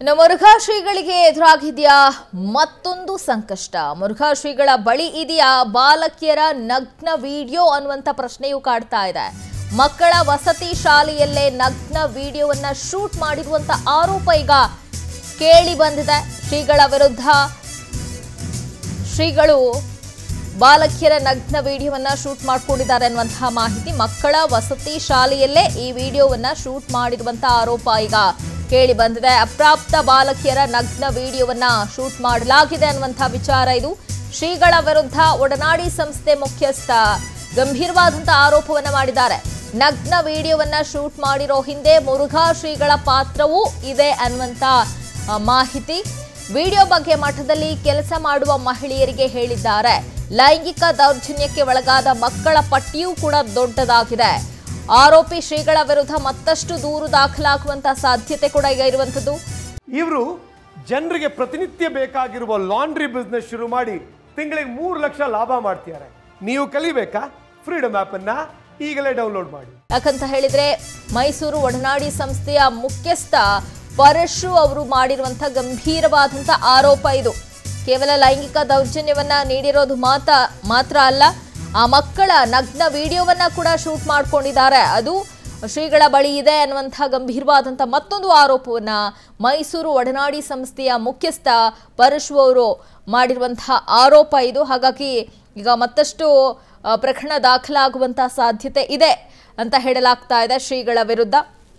ಇನ್ನು ಮುರುಘಾ ಶ್ರೀಗಳಿಗೆ ಎದುರಾಗಿದೆಯಾ ಮತ್ತೊಂದು ಸಂಕಷ್ಟ ಮುರುಘಾ ಶ್ರೀಗಳ ಬಳಿ ಇದೆಯಾ ಬಾಲಕಿಯರ ನಗ್ನ ವಿಡಿಯೋ ಅನ್ನುವಂಥ ಪ್ರಶ್ನೆಯೂ ಕಾಡ್ತಾ ಇದೆ ಮಕ್ಕಳ ವಸತಿ ಶಾಲೆಯಲ್ಲೇ ನಗ್ನ ವಿಡಿಯೋವನ್ನ ಶೂಟ್ ಮಾಡಿರುವಂತ ಆರೋಪ ಈಗ ಕೇಳಿ ಬಂದಿದೆ ಶ್ರೀಗಳ ವಿರುದ್ಧ ಶ್ರೀಗಳು ಬಾಲಕಿಯರ ನಗ್ನ ವಿಡಿಯೋವನ್ನ ಶೂಟ್ ಮಾಡ್ಕೊಂಡಿದ್ದಾರೆ ಅನ್ನುವಂತಹ ಮಾಹಿತಿ ಮಕ್ಕಳ ವಸತಿ ಶಾಲೆಯಲ್ಲೇ ಈ ವಿಡಿಯೋವನ್ನ ಶೂಟ್ ಮಾಡಿರುವಂತಹ ಆರೋಪ ಈಗ ಕೇಳಿ ಬಂದಿದೆ ಅಪ್ರಾಪ್ತ ಬಾಲಕಿಯರ ನಗ್ನ ವಿಡಿಯೋವನ್ನ ಶೂಟ್ ಮಾಡಲಾಗಿದೆ ಅನ್ನುವಂತಹ ವಿಚಾರ ಇದು ಶ್ರೀಗಳ ವಿರುದ್ಧ ಒಡನಾಡಿ ಸಂಸ್ಥೆ ಮುಖ್ಯಸ್ಥ ಗಂಭೀರವಾದಂತಹ ಆರೋಪವನ್ನ ಮಾಡಿದ್ದಾರೆ ನಗ್ನ ವಿಡಿಯೋವನ್ನ ಶೂಟ್ ಮಾಡಿರೋ ಹಿಂದೆ ಮುರುಘಾ ಶ್ರೀಗಳ ಪಾತ್ರವೂ ಇದೆ ಅನ್ನುವಂತ ಆ, ಮಾಹಿತಿ ವಿಡಿಯೋ ಬಗ್ಗೆ ಮಠದಲ್ಲಿ ಕೆಲಸ ಮಾಡುವ ಮಹಿಳೆಯರಿಗೆ ಹೇಳಿದ್ದಾರೆ ಲೈಂಗಿಕ ದೌರ್ಜನ್ಯಕ್ಕೆ ಒಳಗಾದ ಮಕ್ಕಳ ಪಟ್ಟಿಯೂ ಕೂಡ ದೊಡ್ಡದಾಗಿದೆ ಆರೋಪಿ ಶ್ರೀಗಳ ವಿರುದ್ಧ ಮತ್ತಷ್ಟು ದೂರು ದಾಖಲಾಗುವಂತಹ ಸಾಧ್ಯತೆ ಕೂಡ ಈಗ ಇರುವಂತದ್ದು ಇವರು ಜನರಿಗೆ ಪ್ರತಿನಿತ್ಯ ಬೇಕಾಗಿರುವ ಲಾಂಡ್ರಿ ಬಿಸ್ನೆಸ್ ಶುರು ಮಾಡಿ ತಿಂಗಳಿಗೆ ಮೂರು ಲಕ್ಷ ಲಾಭ ಮಾಡ್ತಿದ್ದಾರೆ ನೀವು ಕಲಿಬೇಕಾ ಫ್ರೀಡಮ್ ಅನ್ನ ಈಗಲೇ ಡೌನ್ಲೋಡ್ ಮಾಡಿ ಯಾಕಂತ ಹೇಳಿದ್ರೆ ಮೈಸೂರು ಒಡನಾಡಿ ಸಂಸ್ಥೆಯ ಮುಖ್ಯಸ್ಥ ಪರಶು ಅವರು ಮಾಡಿರುವಂತಹ ಗಂಭೀರವಾದಂತ ಆರೋಪ ಇದು ಕೇವಲ ಲೈಂಗಿಕ ದೌರ್ಜನ್ಯವನ್ನ ನೀಡಿರೋದು ಮಾತ ಮಾತ್ರ ಅಲ್ಲ ಆ ಮಕ್ಕಳ ನಗ್ನ ವಿಡಿಯೋವನ್ನ ಕೂಡ ಶೂಟ್ ಮಾಡ್ಕೊಂಡಿದ್ದಾರೆ ಅದು ಶ್ರೀಗಳ ಬಳಿ ಇದೆ ಅನ್ನುವಂತಹ ಗಂಭೀರವಾದಂಥ ಮತ್ತೊಂದು ಆರೋಪವನ್ನ ಮೈಸೂರು ಒಡನಾಡಿ ಸಂಸ್ಥೆಯ ಮುಖ್ಯಸ್ಥ ಪರಶು ಅವರು ಮಾಡಿರುವಂತಹ ಆರೋಪ ಇದು ಹಾಗಾಗಿ ಈಗ ಮತ್ತಷ್ಟು ಆ, ಪ್ರಕರಣ ದಾಖಲಾಗುವಂತಹ ಸಾಧ್ಯತೆ ಇದೆ ಅಂತ ಹೇಳಲಾಗ್ತಾ ಇದೆ ಶ್ರೀಗಳ ವಿರುದ್ಧ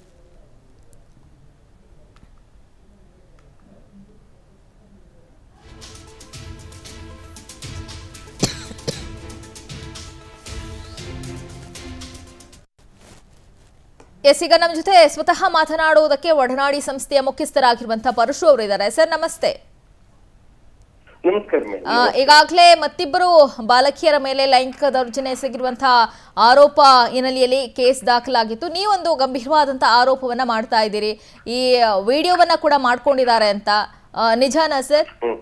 ಎಸ್ ಈಗ ನಮ್ಮ ಜೊತೆ ಸ್ವತಃ ಮಾತನಾಡುವುದಕ್ಕೆ ಒಡನಾಡಿ ಸಂಸ್ಥೆಯ ಮುಖ್ಯಸ್ಥರಾಗಿರುವಂತಹ ಪರಶು ಅವರು ಇದ್ದಾರೆ ಸರ್ ನಮಸ್ತೆ ನಮಸ್ಕಾರ ಮೇಡಮ್ ಆ, ಈಗಾಗಲೇ ಮತ್ತಿಬ್ಬರು ಬಾಲಕಿಯರ ಮೇಲೆ ಲೈಂಗಿಕ ದೌರ್ಜನ್ಯ ಎಸಗಿರುವಂತಹ ಆರೋಪ ಹಿನ್ನೆಲೆಯಲ್ಲಿ ಕೇಸ್ ದಾಖಲಾಗಿತ್ತು ನೀವೊಂದು ಗಂಭೀರವಾದಂತಹ ಆರೋಪವನ್ನ ಮಾಡ್ತಾ ಇದ್ದೀರಿ ಈ ವಿಡಿಯೋವನ್ನ ಕೂಡ ಮಾಡ್ಕೊಂಡಿದ್ದಾರೆ ಅಂತ ಆ, ನಿಜಾನಾ ಸರ್ ಹ್ಮ್.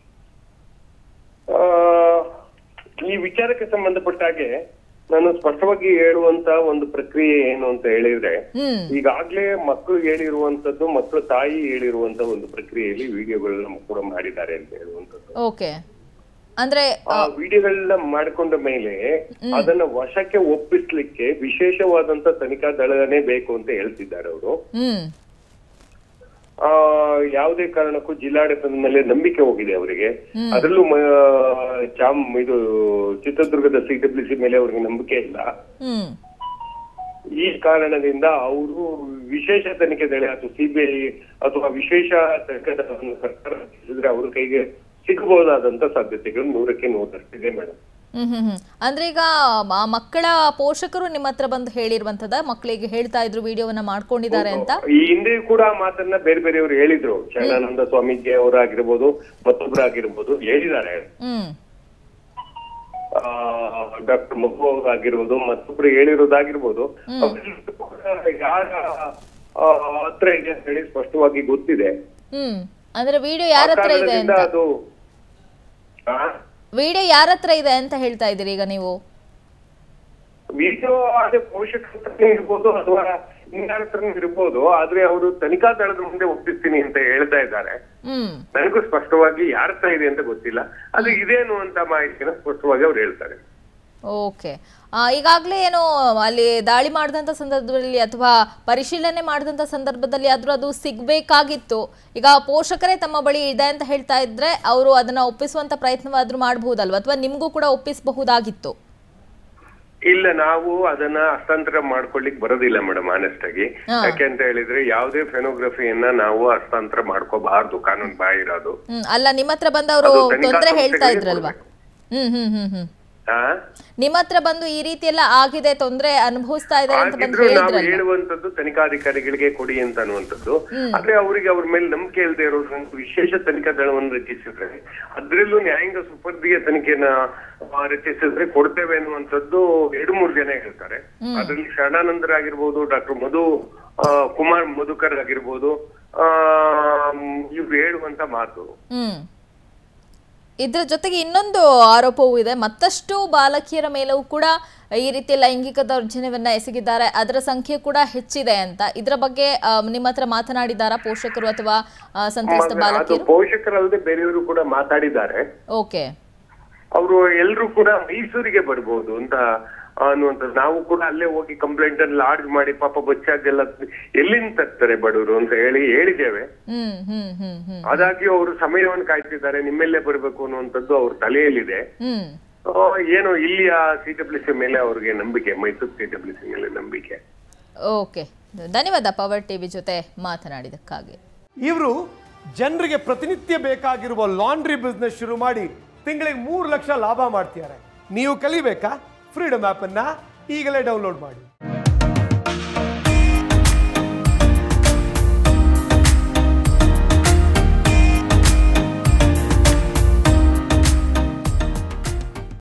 ಆ, ಈ ವಿಚಾರಕ್ಕೆ ಸಂಬಂಧಪಟ್ಟ ಹಾಗೆ ನಾನು ಸ್ಪಷ್ಟವಾಗಿ ಹೇಳುವಂತ ಒಂದು ಪ್ರಕ್ರಿಯೆ ಏನು ಅಂತ ಹೇಳಿದ್ರೆ ಹ್ಮ್ ಈಗಾಗ್ಲೇ ಮಕ್ಕಳು ಹೇಳಿರುವಂತದ್ದು ಮಕ್ಕಳ ತಾಯಿ ಹೇಳಿರುವಂತ ಒಂದು ಪ್ರಕ್ರಿಯೆಯಲ್ಲಿ ವಿಡಿಯೋಗಳನ್ನ ಕೂಡ ಮಾಡಿದ್ದಾರೆ ಅಂತ ಹೇಳುವಂತದ್ದು ಓಕೆ ಅಂದ್ರೆ ಆ ವಿಡಿಯೋಗಳನ್ನ ಮಾಡಿಕೊಂಡ ಮೇಲೆ ಅದನ್ನ ವಶಕ್ಕೆ ಒಪ್ಪಿಸ್ಲಿಕ್ಕೆ ವಿಶೇಷವಾದಂತ ತನಿಖಾ ದಳನೇ ಬೇಕು ಅಂತ ಹೇಳ್ತಿದ್ದಾರೆ ಅವರು ಹ್ಮ್ ಆ ಯಾವುದೇ ಕಾರಣಕ್ಕೂ ಜಿಲ್ಲಾಡಳಿತದ ಮೇಲೆ ನಂಬಿಕೆ ಹೋಗಿದೆ ಅವರಿಗೆ ಅದರಲ್ಲೂ ಮ- ಚಾಮ್ ಇದು ಚಿತ್ರದುರ್ಗದ ಸಿ ಡಬ್ಲ್ಯೂ ಸಿ ಮೇಲೆ ಅವ್ರಿಗೆ ನಂಬಿಕೆ ಇಲ್ಲ ಹ್ಮ್ ಈ ಕಾರಣದಿಂದ ಅವರು ವಿಶೇಷ ತನಿಖೆ ದಳ ಅಥವಾ ಸಿಬಿಐ ಅಥವಾ ವಿಶೇಷ ತನಿಖಾ ದಳವನ್ನು ಸರ್ಕಾರ ರಚಿಸಿದ್ರೆ ಅವ್ರ ಕೈಗೆ ಸಿಗಬಹುದಾದಂತ ಸಾಧ್ಯತೆಗಳು ನೂರಕ್ಕೆ ನೂರಷ್ಟಿದೆ ಮೇಡಮ್ ಹ್ಮ್ ಹ್ಮ್ ಹ್ಮ್ ಅಂದ್ರೆ ಈಗ ಆ ಮಕ್ಕಳ ಪೋಷಕರು ನಿಮ್ಮ ಹತ್ರ ಬಂದು ಹೇಳಿರುವಂತದ ಮಕ್ಕಳಿಗೆ ಹೇಳ್ತಾ ಇದ್ರು ವಿಡಿಯೋವನ್ನ ಮಾಡ್ಕೊಂಡಿದ್ದಾರೆ ಅಂತ ಈ ಹಿಂದೆ ಕೂಡ ಆ ಮಾತನ್ನ ಬೇರೆ ಬೇರೆಯವರು ಹೇಳಿದ್ರು ಶರಣಾನಂದ ಸ್ವಾಮೀಜಿ ಅವರಾಗಿರ್ಬೋದು ಮತ್ತೊಬ್ರು ಆಗಿರ್ಬೋದು ಹೇಳಿದ್ದಾರೆ ಹ್ಮ್ ಡಾಕ್ಟರ್ ಮಗು ಆಗಿರ್ಬೋದು ಮತ್ತೊಬ್ರು ಹೇಳಿರೋದಾಗಿರ್ಬೋದು ಅವ್ರಿಗೂ ಕೂಡ ಯಾರ ಆ, ಹತ್ರ ಇದೆ ಅಂತ ಹೇಳಿ ಸ್ಪಷ್ಟವಾಗಿ ಗೊತ್ತಿದೆ ಹ್ಮ್ ಅಂದ್ರೆ ವಿಡಿಯೋ ಯಾರ ಆ ಹತ್ರ ಇದೆ ಕಾರಣದಿಂದ ಅಂತ ಅದು ಆ, ವಿಡಿಯೋ ಯಾರ ಹತ್ರ ಇದೆ ಅಂತ ಹೇಳ್ತಾ ಇದ್ದೀರಿ ಈಗ ನೀವು ವಿಡಿಯೋ ಅದೇ ಪೋಷಕರ ಹತ್ರನೇ ಇರ್ಬೋದು ಅಥವಾ ಇನ್ಯಾರ ಹತ್ರನೂ ಇರ್ಬೋದು ಆದ್ರೆ ಅವರು ತನಿಖಾ ದಳದ ಮುಂದೆ ಒಪ್ಪಿಸ್ತೀನಿ ಅಂತ ಹೇಳ್ತಾ ಇದ್ದಾರೆ ಹ್ಮ್ ನನಗೂ ಸ್ಪಷ್ಟವಾಗಿ ಯಾರ ಹತ್ರ ಇದೆ ಅಂತ ಗೊತ್ತಿಲ್ಲ ಅದು ಇದೇನು ಅಂತ ಮಾಹಿತಿನ ಸ್ಪಷ್ಟವಾಗಿ ಅವ್ರು ಹೇಳ್ತಾರೆ ಓಕೆ ಈಗಾಗಲೇ ಏನು ಅಲ್ಲಿ ದಾಳಿ ಮಾಡಿದಂಥ ಸಂದರ್ಭದಲ್ಲಿ ಅಥವಾ ಪರಿಶೀಲನೆ ಮಾಡಿದಂಥ ಸಂದರ್ಭದಲ್ಲಿ ಆದರೂ ಅದು ಸಿಗಬೇಕಾಗಿತ್ತು ಈಗ ಪೋಷಕರೇ ತಮ್ಮ ಬಳಿ ಇದೆ ಅಂತ ಹೇಳ್ತಾ ಇದ್ರೆ ಅವರು ಅದನ್ನ ಒಪ್ಪಿಸುವಂತ ಪ್ರಯತ್ನವಾದ್ರೂ ಮಾಡಬಹುದಲ್ವ ಅಥವಾ ನಿಮಗೂ ಕೂಡ ಒಪ್ಪಿಸಬಹುದಾಗಿತ್ತು ಇಲ್ಲ ನಾವು ಅದನ್ನ ಹಸ್ತಾಂತರ ಮಾಡ್ಕೊಳ್ಳಿಕ್ ಬರೋದಿಲ್ಲ ಮೇಡಮ್ ಆನೆಸ್ಟ್ ಆಗಿ ಹಾ. ಯಾಕೆ ಅಂತ ಹೇಳಿದ್ರೆ ಯಾವುದೇ ಫೆನೋಗ್ರಫಿಯನ್ನ ನಾವು ಹಸ್ತಾಂತರ ಮಾಡ್ಕೋಬಾರ್ದು ಕಾನೂನು ಬಾಹಿರದು ಹ್ಮ್ ಅಲ್ಲ ನಿಮ್ಮ ಹತ್ರ ಬಂದು ಅವರು ಅದು ತನಿಖಾ ತೊಂದರೆ ಹೇಳ್ತಾ ಸಂಸ್ಥೆಗಳಿಗೆ ಇದ್ರಲ್ವಾ ಹ್ಮ್ ಹ್ಮ್ ಹ್ಮ್ ಹ್ಮ್ ಹಾ ನಿಮ್ಮ ಹತ್ರ ಬಂದು ಈ ರೀತಿ ಎಲ್ಲ ಆಗಿದೆ ತೊಂದರೆ ಅನುಭವಿಸ್ತಾ ಇದ್ದಾರೆ ಅಂತ ಬಂದು ಆಗಿದ್ರು ನಾವು ಹೇಳಿದ್ರಲ್ವಾ ಹೇಳುವಂತದ್ದು ತನಿಖಾಧಿಕಾರಿಗಳಿಗೆ ಕೊಡಿ ಅಂತ ಅನ್ನುವಂಥದ್ದು ಆದ್ರೆ ಅವರಿಗೆ ಅವ್ರ ಮೇಲೆ ನಂಬಿಕೆ ಇಲ್ಲದೆ ಇರೋರು ಒಂದು ವಿಶೇಷ ತನಿಖಾ ದಳವನ್ನು ರಚಿಸಿದ್ರೆ ಅದ್ರಲ್ಲೂ ನ್ಯಾಯಾಂಗ ಸುಪರ್ದಿಯ ತನಿಖೆನ ಆ, ರಚಿಸಿದ್ರೆ ಕೊಡ್ತೇವೆ ಅನ್ನುವಂಥದ್ದು ಎರಡು ಮೂರು ಜನ ಹೇಳ್ತಾರೆ ಅದ್ರಲ್ಲಿ ಶರಣಾನಂದರಾಗಿರ್ಬೋದು ಡಾಕ್ಟರ್ ಮಧು ಆ, ಕುಮಾರ್ ಮಧುಕರ್ ಆಗಿರ್ಬೋದು ಆ ಇವ್ರು ಹೇಳುವಂತ ಮಾತು ಹ್ಮ್ ಇದ್ರ ಜೊತೆಗೆ ಇನ್ನೊಂದು ಆರೋಪವೂ ಇದೆ ಮತ್ತಷ್ಟು ಬಾಲಕಿಯರ ಮೇಲೂ ಕೂಡ ಈ ರೀತಿ ಲೈಂಗಿಕ ದೌರ್ಜನ್ಯವನ್ನ ಎಸಗಿದ್ದಾರೆ ಅದರ ಸಂಖ್ಯೆ ಕೂಡ ಹೆಚ್ಚಿದೆ ಅಂತ ಇದರ ಬಗ್ಗೆ ಆ, ನಿಮ್ಮ ಹತ್ರ ಮಾತನಾಡಿದಾರಾ ಪೋಷಕರು ಅಥವಾ ಆ, ಸಂತ್ರಸ್ತ ಅದು ಬಾಲಕಿಯರು ಪೋಷಕರಲ್ಲದೆ ಬೇರೆಯವರು ಕೂಡ ಮಾತಾಡಿದ್ದಾರೆ ಓಕೆ ಅವರು ಎಲ್ರು ಕೂಡ ಮೈಸೂರಿಗೆ ಬರ್ಬೋದು ಅಂತ ಅನ್ನುವಂಥದ್ದು ನಾವು ಕೂಡ ಅಲ್ಲೇ ಹೋಗಿ ಕಂಪ್ಲೇಂಟ್ ಅನ್ನು ಲಾಡ್ಜ್ ಮಾಡಿ ಪಾಪ ಬಚ್ಚಾಗೆಲ್ಲ ಎಲ್ಲಿಂದ ತರ್ತಾರೆ ಬಡವರು ಅಂತ ಹೇಳಿ ಹೇಳಿದ್ದೇವೆ ಹ್ಮ್ ಹ್ಮ್ ಹ್ಮ್ ಹ್ಮ್ ಆದಾಗ್ಯೂ ಅವರು ಸಮಯವನ್ನು ಕಾಯ್ತಿದ್ದಾರೆ ನಿಮ್ಮೆಲ್ಲೇ ಬರ್ಬೇಕು ಅನ್ನುವಂಥದ್ದು ಅವ್ರ ತಲೆಯಲ್ಲಿದೆ ಹ್ಮ್ ಆ, ಏನು ಇಲ್ಲಿಯ ಸಿ ಡಬ್ಲ್ಯೂ ಸಿ ಮೇಲೆ ಅವ್ರಿಗೆ ನಂಬಿಕೆ ಮೈಸೂರು ಸಿ ಡಬ್ಲ್ಯೂ ಸಿ ಮೇಲೆ ನಂಬಿಕೆ ಓಕೆ ಧನ್ಯವಾದ ಪವರ್ ಟಿವಿ ಜೊತೆ ಮಾತನಾಡಿದಕ್ಕಾಗಿ ಇವರು ಜನರಿಗೆ ಪ್ರತಿನಿತ್ಯ ಬೇಕಾಗಿರುವ ಲಾಂಡ್ರಿ ಬಿಸ್ನೆಸ್ ಶುರು ಮಾಡಿ ತಿಂಗಳಿಗೆ ಮೂರು ಲಕ್ಷ ಲಾಭ ಮಾಡ್ತಿದ್ದಾರೆ ನೀವು ಕಲಿಬೇಕಾ ಫ್ರೀಡಮ್ ಆ್ಯಪನ್ನು ಈಗಲೇ ಡೌನ್ಲೋಡ್ ಮಾಡಿ